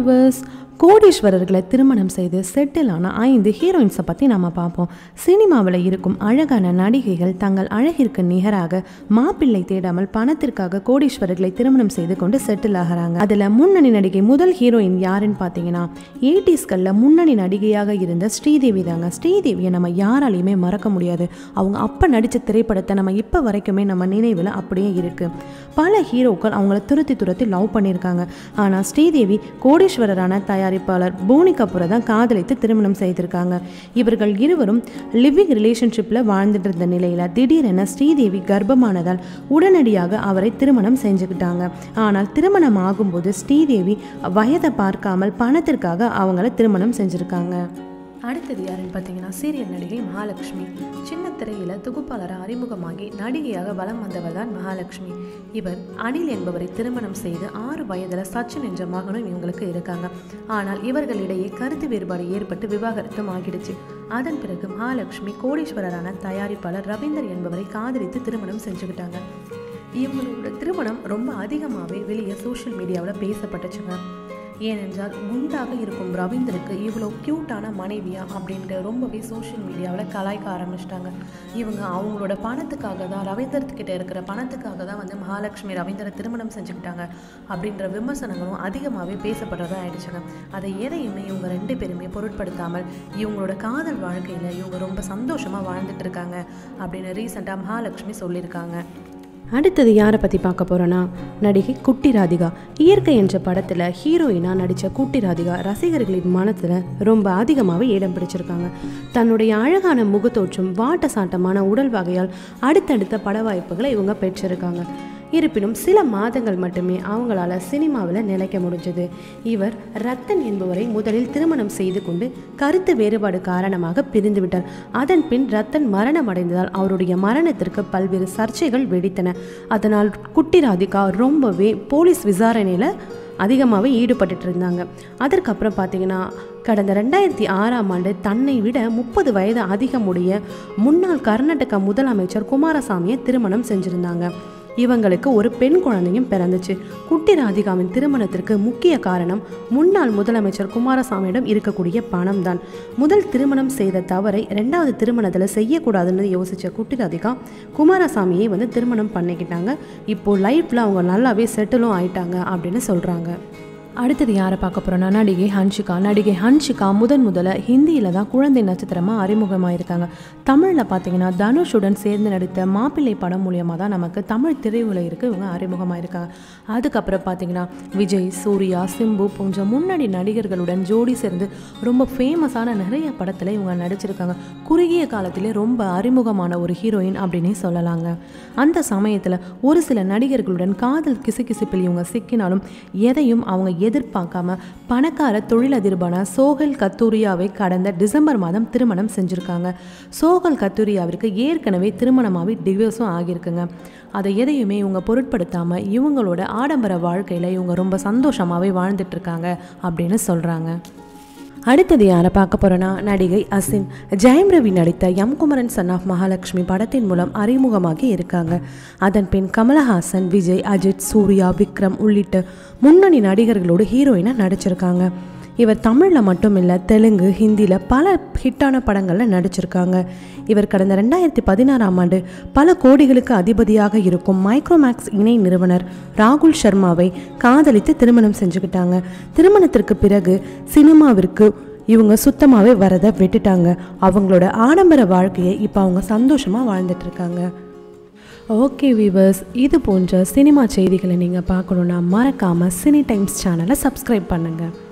viewers கோடீஸ்வரர்களை திருமணம் செய்து settle ஆன ஐந்து ஹீரோயின்ஸை பற்றி நம்ம பார்ப்போம் சினிமாவில் இருக்கும் அழகான நடிகைகள் தங்கள் அழகிற்கு நிகராக மாப்பிள்ளை தேடாமல் பணத்திற்காக கோடீஸ்வரர்களை திருமணம் செய்து கொண்டு செட்டில் ஆகிறாங்க அதில் முன்னணி நடிகை முதல் ஹீரோயின் யாருன்னு பார்த்தீங்கன்னா எயிட்டிஸ்களில் முன்னணி நடிகையாக இருந்த ஸ்ரீதேவி தாங்க ஸ்ரீதேவியை நம்ம யாராலையுமே மறக்க முடியாது அவங்க அப்போ நடித்த திரைப்படத்தை நம்ம இப்போ வரைக்குமே நம்ம நினைவில் அப்படியே இருக்குது பல ஹீரோக்கள் அவங்கள துரத்தி துரத்தி லவ் பண்ணியிருக்காங்க ஆனால் ஸ்ரீதேவி கோடீஸ்வரரான தயாரிப்பாளர் போனி கபூரை தான் காதலித்து திருமணம் செய்திருக்காங்க இவர்கள் இருவரும் லிவிங் ரிலேஷன்ஷிப்பில் வாழ்ந்துட்டு இருந்த நிலையில் திடீரென ஸ்ரீதேவி கர்ப்பமானதால் உடனடியாக அவரை திருமணம் செஞ்சுக்கிட்டாங்க ஆனால் திருமணம் ஆகும்போது ஸ்ரீதேவி வயதை பார்க்காமல் பணத்திற்காக அவங்கள திருமணம் செஞ்சுருக்காங்க அடுத்தது யாருன்னு பார்த்தீங்கன்னா சீரியல் நடிகை மகாலட்சுமி சின்ன திரையில் தொகுப்பாளராக அறிமுகமாகி நடிகையாக வலம் வந்தவர் தான் மகாலட்சுமி இவர் அனில் என்பவரை திருமணம் செய்து ஆறு வயதில் சச்சின் என்ற மகனும் இவங்களுக்கு இருக்காங்க ஆனால் இவர்களிடையே கருத்து வேறுபாடு ஏற்பட்டு விவாகரத்தும் ஆகிடுச்சு அதன் பிறகு மகாலட்சுமி கோடீஸ்வரரான தயாரிப்பாளர் ரவீந்தர் என்பவரை காதலித்து திருமணம் செஞ்சுக்கிட்டாங்க இவங்களோட திருமணம் ரொம்ப அதிகமாகவே வெளியே சோஷியல் மீடியாவில் பேசப்பட்டுச்சுங்க ஏனென்றால் குண்டாக இருக்கும் ரவீந்தருக்கு இவ்வளோ க்யூட்டான மனைவியா அப்படின்ட்டு ரொம்பவே சோஷியல் மீடியாவில் கலாய்க்க ஆரம்பிச்சிட்டாங்க இவங்க அவங்களோட பணத்துக்காக தான் ரவீந்தர்கிட்ட இருக்கிற பணத்துக்காக தான் வந்து மகாலட்சுமி ரவீந்தரை திருமணம் செஞ்சுக்கிட்டாங்க அப்படின்ற விமர்சனங்களும் அதிகமாகவே பேசப்படுறதா ஆயிடுச்சுங்க அதை எதையுமே இவங்க ரெண்டு பேருமே பொருட்படுத்தாமல் இவங்களோட காதல் வாழ்க்கையில் இவங்க ரொம்ப சந்தோஷமாக வாழ்ந்துட்டு இருக்காங்க அப்படின்னு ரீசெண்டாக மகாலட்சுமி சொல்லியிருக்காங்க அடுத்தது யாரை பற்றி பார்க்க போகிறோன்னா நடிகை குட்டி ராதிகா இயற்கை என்ற படத்தில் ஹீரோயினாக நடித்த குட்டி ராதிகா ரசிகர்களின் மனத்தில் ரொம்ப அதிகமாகவே இடம் பிடிச்சிருக்காங்க தன்னுடைய அழகான முகத்தோற்றம் வாட்ட சாட்டமான உடல் வகையால் அடுத்தடுத்த பட வாய்ப்புகளை இவங்க பெற்றிருக்காங்க இருப்பினும் சில மாதங்கள் மட்டுமே அவங்களால சினிமாவில் நிலைக்க முடிஞ்சது இவர் ரத்தன் என்பவரை முதலில் திருமணம் செய்து கொண்டு கருத்து வேறுபாடு காரணமாக பிரிந்து விட்டார் அதன் பின் ரத்தன் மரணம் அடைந்ததால் அவருடைய மரணத்திற்கு பல்வேறு சர்ச்சைகள் வெடித்தன அதனால் குட்டி ராதிகா ரொம்பவே போலீஸ் விசாரணையில் அதிகமாகவே ஈடுபட்டுட்டு இருந்தாங்க அதற்கப்புறம் பார்த்தீங்கன்னா கடந்த ரெண்டாயிரத்தி ஆறாம் ஆண்டு தன்னை விட முப்பது வயது அதிகமுடைய முன்னாள் கர்நாடக முதலமைச்சர் குமாரசாமியை திருமணம் செஞ்சுருந்தாங்க இவங்களுக்கு ஒரு பெண் குழந்தையும் பிறந்துச்சு குட்டி ராதிகாவின் திருமணத்திற்கு முக்கிய காரணம் முன்னாள் முதலமைச்சர் குமாரசாமியிடம் இருக்கக்கூடிய பணம் தான் முதல் திருமணம் செய்த தவறை ரெண்டாவது திருமணத்தில் செய்யக்கூடாதுன்னு யோசிச்ச குட்டி ராதிகா குமாரசாமியை வந்து திருமணம் பண்ணிக்கிட்டாங்க இப்போ லைஃப்பில் அவங்க நல்லாவே செட்டிலும் ஆயிட்டாங்க அப்படின்னு சொல்கிறாங்க அடுத்தது யாரை பார்க்க போகிறோன்னா நடிகை ஹன்ஷிகா நடிகை ஹன்ஷிகா முதன் முதல்ல ஹிந்தியில் தான் குழந்தை நட்சத்திரமாக அறிமுகமாயிருக்காங்க தமிழில் பார்த்தீங்கன்னா தனுஷுடன் சேர்ந்து நடித்த மாப்பிள்ளை படம் மூலியமாக தான் நமக்கு தமிழ் திரையுலகிற்கு இவங்க அறிமுகமாயிருக்காங்க அதுக்கப்புறம் பார்த்தீங்கன்னா விஜய் சூர்யா சிம்பு போன்ற முன்னணி நடிகர்களுடன் ஜோடி சேர்ந்து ரொம்ப ஃபேமஸான நிறைய படத்தில் இவங்க நடிச்சிருக்காங்க குறுகிய காலத்திலே ரொம்ப அறிமுகமான ஒரு ஹீரோயின் அப்படின்னே சொல்லலாங்க அந்த சமயத்தில் ஒரு சில நடிகர்களுடன் காதல் கிசுகிசுப்பில் இவங்க சிக்கினாலும் எதையும் அவங்க எதிர்பார்க்காம பணக்கார தொழிலதிர்பான சோகல் கத்தூரியாவை கடந்த டிசம்பர் மாதம் திருமணம் செஞ்சுருக்காங்க சோகல் கத்தூரியாவிற்கு ஏற்கனவே திருமணமாகி டிவோர்ஸும் ஆகியிருக்குங்க அதை எதையுமே இவங்க பொருட்படுத்தாமல் இவங்களோட ஆடம்பர வாழ்க்கையில் இவங்க ரொம்ப சந்தோஷமாகவே வாழ்ந்துட்டுருக்காங்க அப்படின்னு சொல்கிறாங்க அடுத்தது யாரை பார்க்க போகிறோன்னா நடிகை அசின் ஜெயம் ரவி நடித்த M Kumaran son of Mahalakshmi படத்தின் மூலம் அறிமுகமாகி இருக்காங்க அதன் பின் கமலஹாசன் விஜய் அஜித் சூர்யா விக்ரம் உள்ளிட்ட முன்னணி நடிகர்களோடு ஹீரோயினாக நடிச்சிருக்காங்க இவர் தமிழில் மட்டும் இல்லை தெலுங்கு ஹிந்தியில் பல ஹிட்டான படங்களில் நடிச்சிருக்காங்க இவர் கடந்த ரெண்டாயிரத்தி பதினாறாம் ஆண்டு பல கோடிகளுக்கு அதிபதியாக இருக்கும் மைக்ரோமேக்ஸ் இணை நிறுவனர் ராகுல் சர்மாவை காதலித்து திருமணம் செஞ்சுக்கிட்டாங்க திருமணத்திற்கு பிறகு சினிமாவிற்கு இவங்க சுத்தமாகவே வரதை விட்டுட்டாங்க அவங்களோட ஆடம்பர வாழ்க்கையை இப்போ அவங்க சந்தோஷமாக வாழ்ந்துட்டு இருக்காங்க ஓகே வீவர்ஸ் இது போன்ற சினிமா செய்திகளை நீங்கள் பார்க்கணுன்னா மறக்காமல் சினி டைம்ஸ் சேனலை சப்ஸ்கிரைப் பண்ணுங்கள்